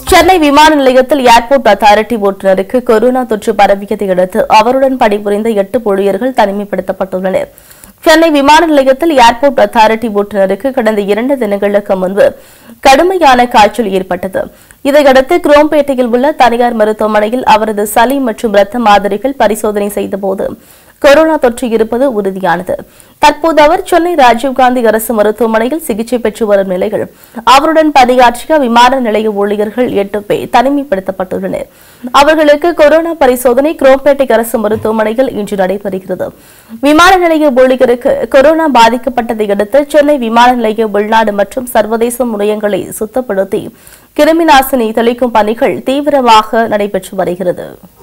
சென்னை விமான நிலையத்தில் airport authority ஓட்டுநருக்கு corona தொற்று பரவியதை அடுத்து அவருடன் பணிபுரிந்த எட்டு ஊழியர்கள் தனிமைப்படுத்தப்பட்டுள்ளனர் சென்னை விமான நிலையத்தில் ஏர்போர்ட் அத்தாரிட்டி ஓட்டுநருக்கு கடந்த இரண்டு தினங்களுக்கு முன்பு கடுமையான காய்ச்சல் ஏற்பட்டது இதையடுத்து குரோம்பேட்டையில் உள்ள தனியார் மருத்துவமனையில் அவரது சளி மற்றும் இரத்த மாதிரிகள் பரிசோதனை செய்தபோது கொரோனா தொற்று இருப்பது உறுதியானது தற்போது அவர் சென்னை ராஜீவ்காந்தி அரசு மருத்துவமனையில் சிகிச்சை பெற்று வரும் நிலையில் அவருடன் பணியாற்றிய விமான நிலைய ஊழியர்கள் எட்டு பேர் தனிமைப்படுத்தப்பட்டுள்ளனர் அவர்களுக்கு கொரோனா பரிசோதனை குரோம்பேட்டை அரசு மருத்துவமனையில் இன்று நடைபெறுகிறது விமான நிலைய ஊழியருக்கு கொரோனா பாதிக்கப்பட்டதை அடுத்து சென்னை விமான நிலைய உள்நாடு மற்றும் சர்வதேச முனையங்களை சுத்தப்படுத்தி கிருமி நாசினி தெளிக்கும் பணிகள் தீவிரமாக நடைபெற்று வருகிறது